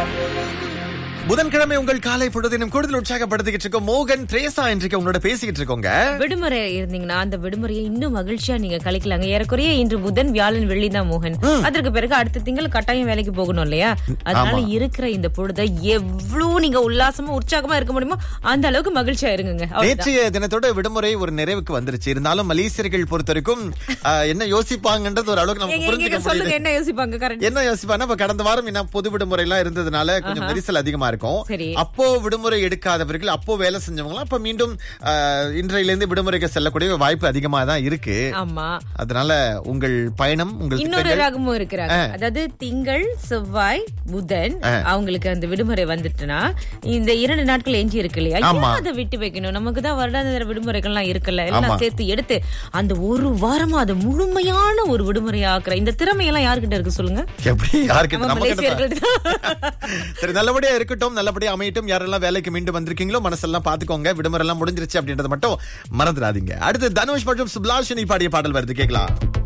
புதன்கிழமை உங்கள் காலை பொழுதினும் கூடுதல் உற்சாகப்படுத்திக்கிட்டு இருக்கோம் மோகன் த்ரேசா இன்றைக்கு உங்களோட பேசிக்கிட்டு இருக்கோங்க விடுமுறை இருந்தீங்கன்னா அந்த விடுமுறையை இன்னும் மகிழ்ச்சியா நீங்க கழிக்கலாங்க ஏறக்குறைய இன்று புதன் வியாழன் வெள்ளி தான் மோகன் அதற்கு பிறகு அடுத்த திங்கள் கட்டாயம் வேலைக்கு போகணும் இல்லையா அதனால இருக்கிற இந்த பொழுதை எவ்வளவு நீங்க உல்லாசமா உற்சாகமா இருக்க முடியுமோ அந்த அளவுக்கு மகிழ்ச்சியா இருங்குங்க அவ்வளவுதான். நேற்றைய தினத்தோட விடுமுறை ஒரு நிறைவுக்கு வந்துருச்சு இருந்தாலும் மலேசியர்கள் பொறுத்த வரைக்கும் ஆஹ், என்ன யோசிப்பாங்கன்றது ஒரு அளவுக்கு எங்க- நமக்கு எங்க- புரிஞ்சுக்க எங்க சொல்லுங்க முடியுது என்ன யோசிப்பாங்க கரெக்ட் என்ன யோசிப்பானா இப்ப கடந்த வாரம் என்ன பொது விடுமுறை எல்லாம் இருந்ததுனால கொஞ்சம் நெரிசல் அதிகமா இருக்கும் சரி. அப்போ விடுமுறை எடுக்காதவர்கள் அப்போ வேலை செஞ்சவங்க அப்ப மீண்டும் ஆஹ், இன்றையில இருந்து விடுமுறைக்கு செல்லக்கூடிய வாய்ப்பு அதிகமா தான் இருக்கு ஆமா அதனால உங்கள் பயணம் உங்கள் இன்னொரு திட்டங்கள் ரகமும் இருக்கிறாங்க அதாவது திங்கள் செவ்வாய் புதன் அவங்களுக்கு அந்த விடுமுறை வந்துட்டுனா இந்த இரண்டு நாட்கள் எஞ்சி இருக்கு இல்லையா ஆமா. ஏன் அதை விட்டு வைக்கணும் நமக்கு தான் வருடாந்திர விடுமுறைகள்லாம் இருக்குல்ல எல்லாம் ஆமா. சேர்த்து எடுத்து அந்த ஒரு வாரமா அதை முழுமையான ஒரு விடுமுறை ஆக்குற இந்த திறமையெல்லாம் யாருக்கிட்ட இருக்கு சொல்லுங்க எப்படி யாருக்கு நம்ம நம்ம கிட்ட தான். மலேசியர்கள் சரி நல்லபடியா இருக்கட்டும் நல்லபடியா அமையட்டும் யாரெல்லாம் வேலைக்கு மீண்டும் வந்திருக்கீங்களோ மனசெல்லாம் பாத்துக்கோங்க விடுமுறை எல்லாம் முடிஞ்சிருச்சு அப்படின்றத மட்டும் மறந்துடாதீங்க அடுத்து தனுஷ் மற்றும் சுப்லாஷினி பாடிய பாடல் வருது கேட்கலாம்